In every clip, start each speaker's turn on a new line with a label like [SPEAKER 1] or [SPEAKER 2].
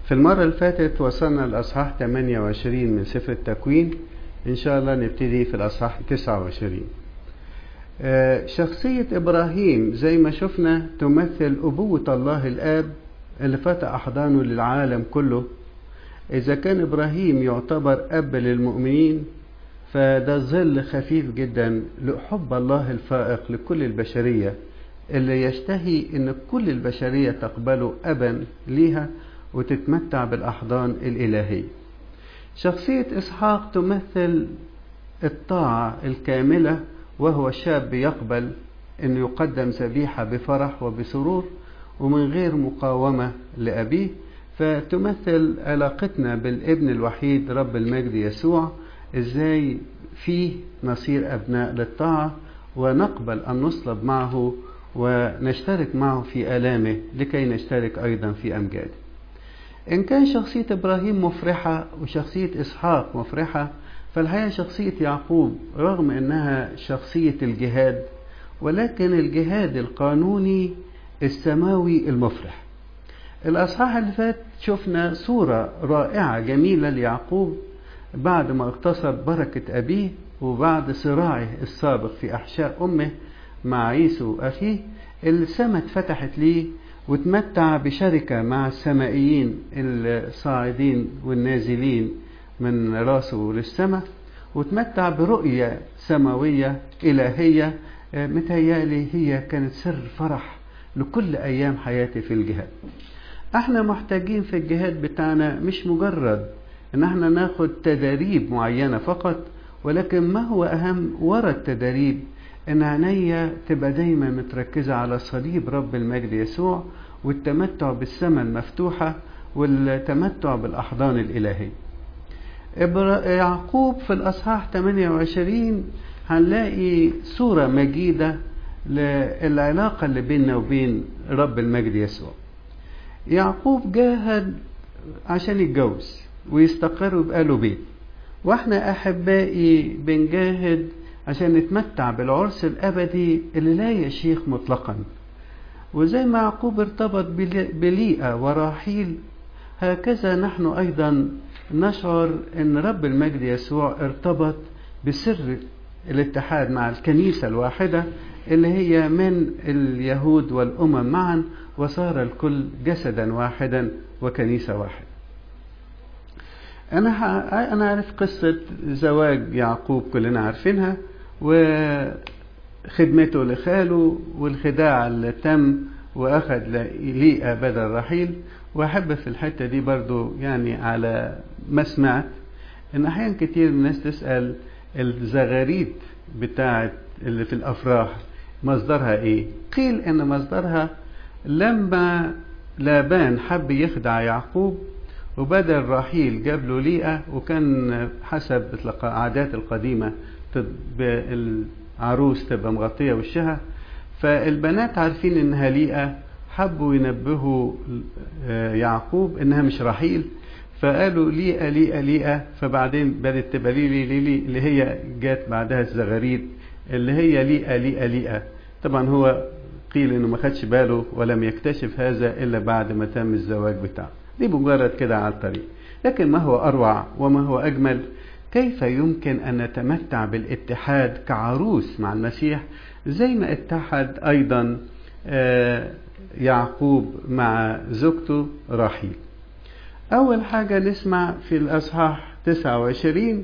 [SPEAKER 1] في المرة اللي فاتت وصلنا لأصحاح 28 من سفر التكوين إن شاء الله نبتدي في الأصحاح 29 شخصية إبراهيم زي ما شفنا تمثل أبوة الله الآب اللي فتح أحضانه للعالم كله إذا كان إبراهيم يعتبر أب للمؤمنين فده ظل خفيف جدا لحب الله الفائق لكل البشرية اللي يشتهي ان كل البشرية تقبله ابا ليها وتتمتع بالاحضان الالهية شخصية اسحاق تمثل الطاعة الكاملة وهو شاب يقبل ان يقدم ذبيحة بفرح وبسرور ومن غير مقاومة لأبيه فتمثل علاقتنا بالابن الوحيد رب المجد يسوع ازاي فيه نصير ابناء للطاعة ونقبل ان نصلب معه ونشترك معه في آلامه لكي نشترك أيضا في أمجاده إن كان شخصية إبراهيم مفرحة وشخصية إسحاق مفرحة فالحقيقة شخصية يعقوب رغم أنها شخصية الجهاد ولكن الجهاد القانوني السماوي المفرح الأصحاح اللي فات شفنا صورة رائعة جميلة ليعقوب بعد ما اغتصب بركة أبيه وبعد صراعه السابق في أحشاء أمه مع عيسو أخيه السماء اتفتحت ليه وتمتع بشركة مع السمائيين الصاعدين والنازلين من راسه للسماء وتمتع برؤية سماوية إلهية متهيألي هي كانت سر فرح لكل أيام حياتي في الجهاد احنا محتاجين في الجهاد بتاعنا مش مجرد ان احنا ناخد تداريب معينة فقط ولكن ما هو أهم ورا التداريب ان عينيا تبقى دايما متركزة على صليب رب المجد يسوع والتمتع بالسماء المفتوحة والتمتع بالأحضان الإلهية يعقوب في الأصحاح 28 هنلاقي صورة مجيدة للعلاقة اللي بيننا وبين رب المجد يسوع يعقوب جاهد عشان يتجوز ويستقر ويبقى له بيت واحنا أحبائي بنجاهد عشان نتمتع بالعرس الأبدي اللي لا يشيخ مطلقا وزي ما يعقوب ارتبط بليئة وراحيل هكذا نحن أيضا نشعر أن رب المجد يسوع ارتبط بسر الاتحاد مع الكنيسة الواحدة اللي هي من اليهود والأمم معا وصار الكل جسدا واحدا وكنيسة واحدة أنا أنا أعرف قصة زواج يعقوب كلنا عارفينها وخدمته لخاله والخداع اللي تم وأخذ ليئة بدل رحيل وأحب في الحتة دي برضو يعني على ما سمعت إن أحيانا كتير الناس تسأل الزغاريد بتاعت اللي في الأفراح مصدرها إيه؟ قيل إن مصدرها لما لابان حب يخدع يعقوب وبدل رحيل جاب له ليئة وكان حسب العادات القديمة العروس تبقى مغطية وشها فالبنات عارفين انها ليئة حبوا ينبهوا يعقوب انها مش رحيل فقالوا ليئة ليئة ليئة فبعدين بدت تبقى لي لي لي, لي اللي هي جات بعدها الزغاريد اللي هي ليئة ليئة ليئة طبعا هو قيل انه ما خدش باله ولم يكتشف هذا الا بعد ما تم الزواج بتاعه دي مجرد كده على الطريق لكن ما هو أروع وما هو أجمل كيف يمكن أن نتمتع بالاتحاد كعروس مع المسيح زي ما اتحد أيضا يعقوب مع زوجته راحيل أول حاجة نسمع في الأصحاح 29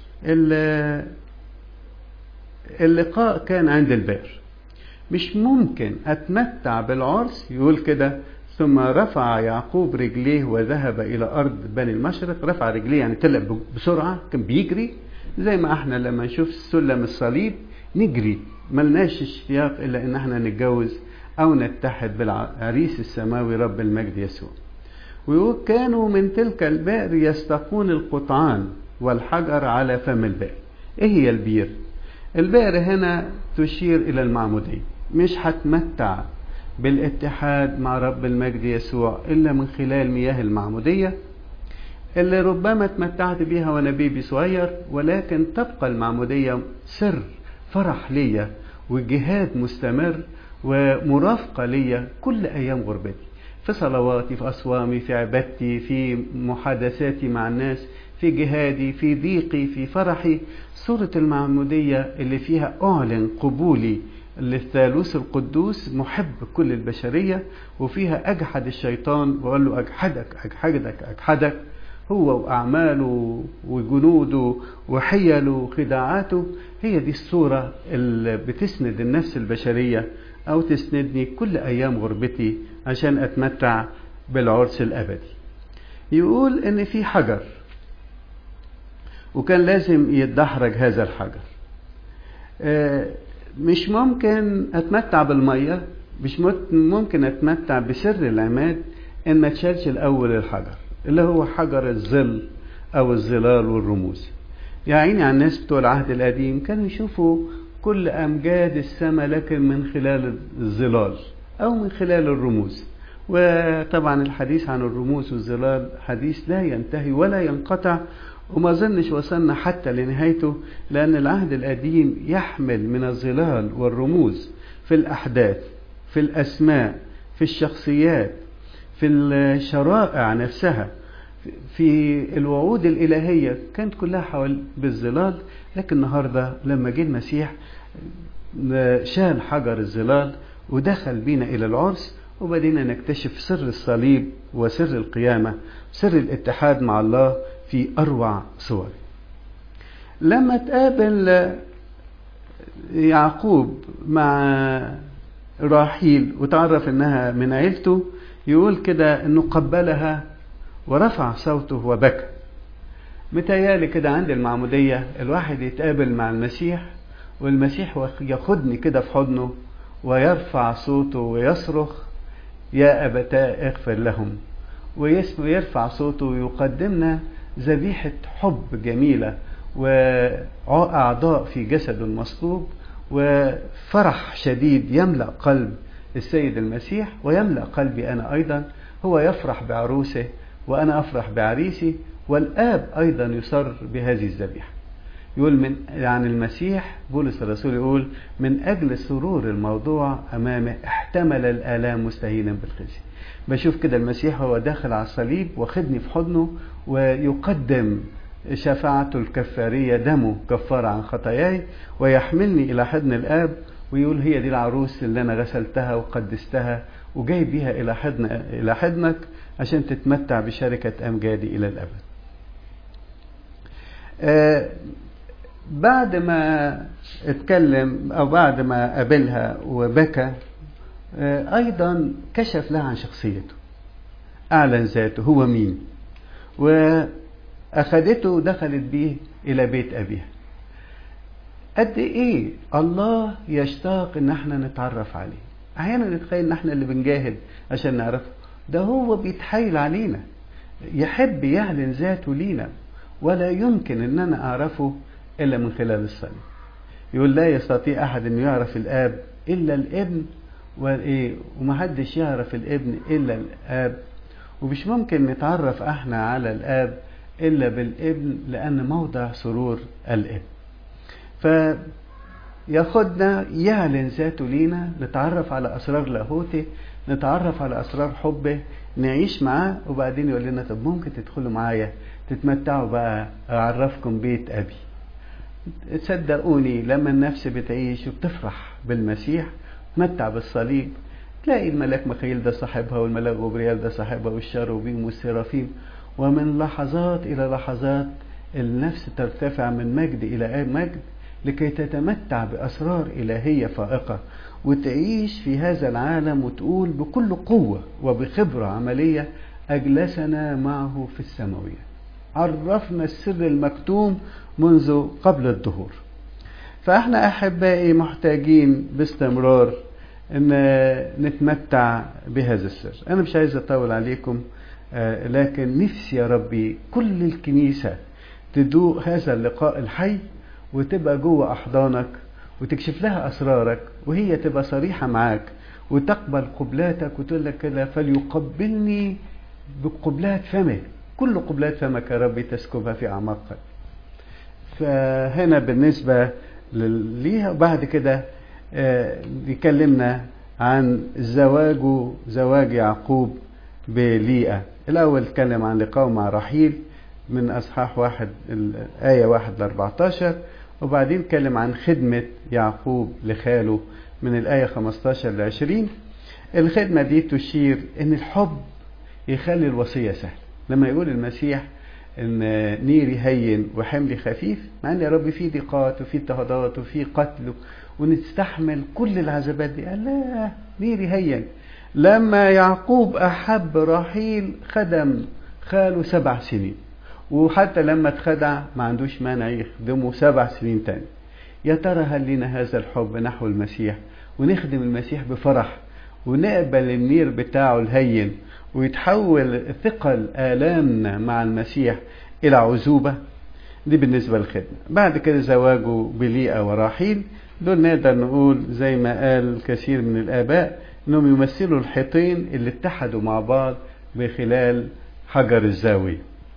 [SPEAKER 1] اللقاء كان عند البئر مش ممكن أتمتع بالعرس يقول كده ثم رفع يعقوب رجليه وذهب إلى أرض بني المشرق رفع رجليه يعني طلع بسرعة كان بيجري زي ما احنا لما نشوف سلم الصليب نجري ملناش اشتياق إلا إن احنا نتجوز أو نتحد بالعريس السماوي رب المجد يسوع ويقول كانوا من تلك البئر يستقون القطعان والحجر على فم البئر ايه هي البير البئر هنا تشير إلى المعمودية مش هتمتع بالاتحاد مع رب المجد يسوع إلا من خلال مياه المعمودية اللي ربما اتمتعت بيها وأنا بيبي صغير ولكن تبقى المعمودية سر فرح ليا وجهاد مستمر ومرافقة ليا كل أيام غربتي في صلواتي في أصوامي في عبادتي في محادثاتي مع الناس في جهادي في ضيقي في فرحي صورة المعمودية اللي فيها أعلن قبولي للثالوث القدوس محب كل البشرية وفيها أجحد الشيطان وقال له أجحدك أجحدك أجحدك هو وأعماله وجنوده وحيله وخداعاته هي دي الصورة اللي بتسند النفس البشرية أو تسندني كل أيام غربتي عشان أتمتع بالعرس الأبدي يقول إن في حجر وكان لازم يتدحرج هذا الحجر مش ممكن أتمتع بالمية مش ممكن أتمتع بسر العماد إن ما تشالش الأول الحجر اللي هو حجر الظل أو الظلال والرموز يا عيني على الناس بتوع العهد القديم كانوا يشوفوا كل أمجاد السماء لكن من خلال الظلال أو من خلال الرموز وطبعا الحديث عن الرموز والظلال حديث لا ينتهي ولا ينقطع وما ظنش وصلنا حتى لنهايته لأن العهد القديم يحمل من الظلال والرموز في الأحداث في الأسماء في الشخصيات في الشرائع نفسها في الوعود الإلهية كانت كلها حول بالظلال لكن النهاردة لما جه المسيح شال حجر الظلال ودخل بينا إلى العرس وبدينا نكتشف سر الصليب وسر القيامة سر الاتحاد مع الله في أروع صور لما تقابل يعقوب مع راحيل وتعرف انها من عيلته يقول كده انه قبلها ورفع صوته وبكى متهيالي كده عند المعمودية الواحد يتقابل مع المسيح والمسيح ياخدني كده في حضنه ويرفع صوته ويصرخ يا أبتاء اغفر لهم ويرفع صوته ويقدمنا ذبيحة حب جميلة وأعضاء في جسده المصلوب وفرح شديد يملأ قلب السيد المسيح ويملأ قلبي أنا أيضا هو يفرح بعروسه وأنا أفرح بعريسي والآب أيضا يسر بهذه الذبيحة يقول من يعني المسيح بولس الرسول يقول من أجل سرور الموضوع أمامه احتمل الآلام مستهينا بالخزي بشوف كده المسيح هو داخل على الصليب واخدني في حضنه ويقدم شفاعته الكفارية دمه كفارة عن خطاياي ويحملني إلى حضن الآب ويقول هي دي العروس اللي أنا غسلتها وقدستها وجاي بيها إلى حضن إلى حضنك عشان تتمتع بشركة أمجادي إلى الأبد. آه بعد ما اتكلم أو بعد ما قابلها وبكى آه أيضا كشف لها عن شخصيته. أعلن ذاته هو مين. وأخذته ودخلت بيه إلى بيت أبيها. قد ايه الله يشتاق ان احنا نتعرف عليه احيانا نتخيل ان احنا اللي بنجاهد عشان نعرفه ده هو بيتحايل علينا يحب يعلن ذاته لينا ولا يمكن ان انا اعرفه الا من خلال الصليب يقول لا يستطيع احد انه يعرف الاب الا الابن وايه ومحدش يعرف الابن الا الاب ومش ممكن نتعرف احنا على الاب الا بالابن لان موضع سرور الابن فياخدنا يعلن ذاته لينا نتعرف على اسرار لاهوته نتعرف على اسرار حبه نعيش معاه وبعدين يقول لنا طب ممكن تدخلوا معايا تتمتعوا بقى اعرفكم بيت ابي تصدقوني لما النفس بتعيش وبتفرح بالمسيح تمتع بالصليب تلاقي الملاك مخيل ده صاحبها والملاك جبريل ده صاحبها والشاروبيم والسرافيم ومن لحظات الى لحظات النفس ترتفع من مجد الى مجد لكي تتمتع بأسرار إلهية فائقة وتعيش في هذا العالم وتقول بكل قوة وبخبرة عملية أجلسنا معه في السماوية عرفنا السر المكتوم منذ قبل الظهور فاحنا أحبائي محتاجين باستمرار ان نتمتع بهذا السر انا مش عايز اطول عليكم لكن نفسي يا ربي كل الكنيسة تدوق هذا اللقاء الحي وتبقى جوه أحضانك وتكشف لها أسرارك وهي تبقى صريحة معاك وتقبل قبلاتك وتقول لك كده فليقبلني بقبلات فمه كل قبلات فمك يا ربي تسكبها في أعماقك فهنا بالنسبة ليها بعد كده يكلمنا عن زواجه زواج يعقوب بليئة الأول اتكلم عن لقاءه مع رحيل من أصحاح واحد الآية واحد لأربعتاشر وبعدين اتكلم عن خدمة يعقوب لخاله من الآية 15 ل 20 الخدمة دي تشير إن الحب يخلي الوصية سهلة لما يقول المسيح إن نيري هين وحملي خفيف مع إن يا رب في ضيقات وفي اضطهادات وفي قتل ونستحمل كل العذابات دي قال لا نيري هين لما يعقوب أحب رحيل خدم خاله سبع سنين وحتى لما اتخدع ما عندوش مانع يخدمه سبع سنين تاني يا ترى هل لنا هذا الحب نحو المسيح ونخدم المسيح بفرح ونقبل النير بتاعه الهين ويتحول ثقل آلامنا مع المسيح إلى عزوبة دي بالنسبة للخدمة بعد كده زواجه بليئة وراحيل دول نقدر نقول زي ما قال كثير من الآباء إنهم يمثلوا الحيطين اللي اتحدوا مع بعض بخلال حجر الزاوية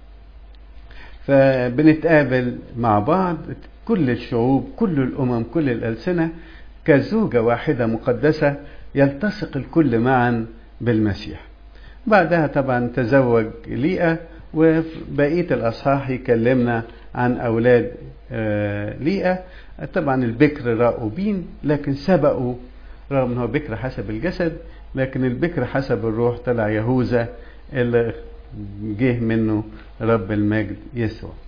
[SPEAKER 1] فبنتقابل مع بعض كل الشعوب كل الأمم كل الألسنة كزوجة واحدة مقدسة يلتصق الكل معا بالمسيح بعدها طبعا تزوج ليئة وبقية الأصحاح يكلمنا عن أولاد ليئة طبعا البكر راؤوبين لكن سبقوا رغم أنه بكر حسب الجسد لكن البكر حسب الروح طلع يهوذا اللي جه منه رب المجد يسوع